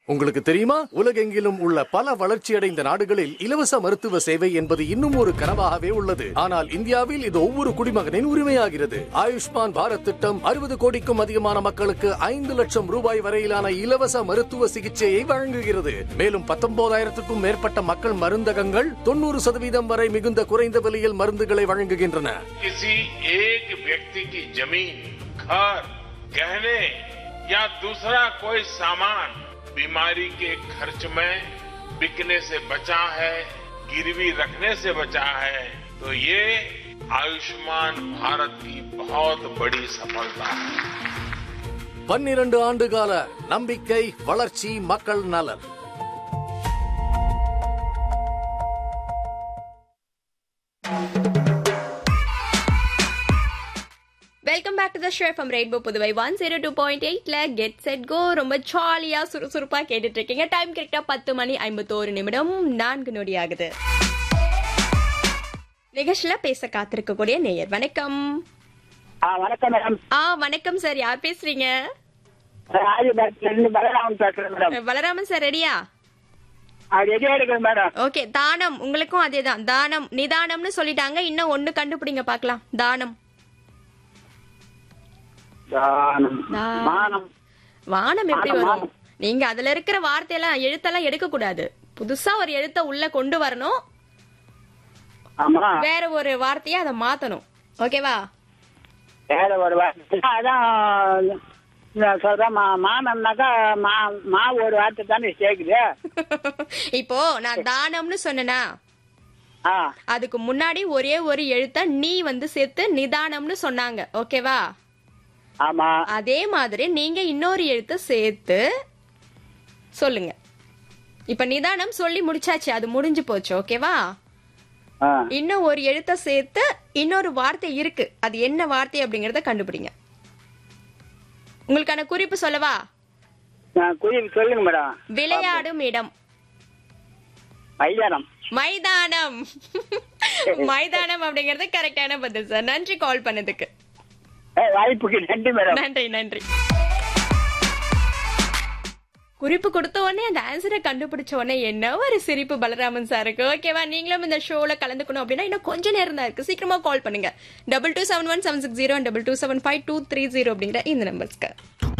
உங்களுக்கு தெரியுமா உலகெங்கிலும் உள்ள பல வளர்ச்சியடைந்த நாடுகளில் இலவச மருத்துவ சேவை என்பது இன்னும் ஒரு கனவாகவே உள்ளது ஆனால் இந்தியாவில் இது ஒவ்வொரு குடிமகனின் உரிமையாகிறது ஆயுஷ்மான் பாரத் திட்டம் அறுபது கோடிக்கும் அதிகமான மக்களுக்கு ஐந்து லட்சம் ரூபாய் வரையிலான இலவச மருத்துவ சிகிச்சையை வழங்குகிறது மேலும் பத்தொன்பதாயிரத்துக்கும் மேற்பட்ட மக்கள் மருந்தகங்கள் தொண்ணூறு சதவீதம் வரை மிகுந்த குறைந்த விலையில் மருந்துகளை வழங்குகின்றன किसी एक व्यक्ति की जमीन घर गहने या दूसरा कोई सामान बीमारी के खर्च में बिकने से बचा है गिरवी रखने से बचा है तो ये आयुष्मान भारत की बहुत बड़ी सफलता है பன்னிரண்டு ஆண்டுகால நம்பிக்கை வளர்ச்சி மக்கள் நலன் welcome back to the show from rainbow Puduvai one zero two point எயிட்ல கெட் செட் கோ ரொம்ப ஜாலியா சுறுசுறுப்பா கேட்டுட்டு இருக்கீங்க டைம் கரெக்டா பத்து மணி ஐம்பத்தோரு நிமிடம் நான்கு நொடி ஆகுது நிகழ்ச்சியில பேச காத்திருக்கக்கூடிய நேயர் வணக்கம் ஆ வணக்கம் மேடம் ஆ வணக்கம் சார் யார் பேசுறீங்க ராஜபாட்டில இருந்து பலராமன் பேசுறேன் மேடம் பலராமன் சார் ரெடியா அது எது எடுக்கணும் மேடம் ஓகே தானம் உங்களுக்கும் அதேதான் தானம் நிதானம்னு சொல்லிட்டாங்க இன்னும் ஒண்ணு கண்டுபிடிங்க பார்க்கலாம் தானம் தானம். தா- மானம் வானம் எப்படி வானம், வரும் நீங்க அதுல இருக்கிற வார்த்தையெல்லாம் எழுத்தெல்லாம் எடுக்க கூடாது புதுசா ஒரு எழுத்த உள்ள கொண்டு வரணும் ஆமா வேற ஒரு வார்த்தையை அதை மாத்தணும் ஓகேவா வேற ஒரு வார்த்தை அதான் நான் சொல்றேன் மா மானம்னாக்கா மா மா ஒரு வார்த்தை தானே சேர்க்குது இப்போ நான் தானம்னு சொன்னேனா ஆ அதுக்கு முன்னாடி ஒரே ஒரு எழுத்த நீ வந்து சேர்த்து நிதானம்னு சொன்னாங்க ஓகேவா ஆமா அதே மாதிரி நீங்க இன்னொரு எழுத்த சேர்த்து சொல்லுங்க இப்ப நிதானம் சொல்லி முடிச்சாச்சு அது முடிஞ்சு போச்சு ஓகேவா ஆ இன்னும் ஒரு எழுத்த சேர்த்து இன்னொரு வார்த்தை இருக்கு அது என்ன வார்த்தை அப்படிங்கறத கண்டுபிடிங்க உங்களுக்கான குறிப்பு சொல்லவா நான் குறிப்பு சொல்லுங்க மேடம் விளையாடும் இடம் மைதானம் மைதானம் மைதானம் அப்படிங்கறது கரெக்டான பதில் சார் நன்றி கால் பண்ணதுக்கு ஏ, வாய்ப்புக்கு நன்றி மேடம் நன்றி நன்றி குறிப்பு கொடுத்த உடனே அந்த ஆன்சரை கண்டுபிடிச்ச உடனே என்ன ஒரு சிரிப்பு பலராமன் சாருக்கு ஓகேவா நீங்களும் இந்த ஷோல கலந்துக்கணும் அப்படின்னா இன்னும் கொஞ்ச நேரம் தான் இருக்கு சீக்கிரமா கால் பண்ணுங்க double two seven one seven six zero double two seven five two three zero அப்படிங்கிற இந்த நம்பர்ஸ்க்கு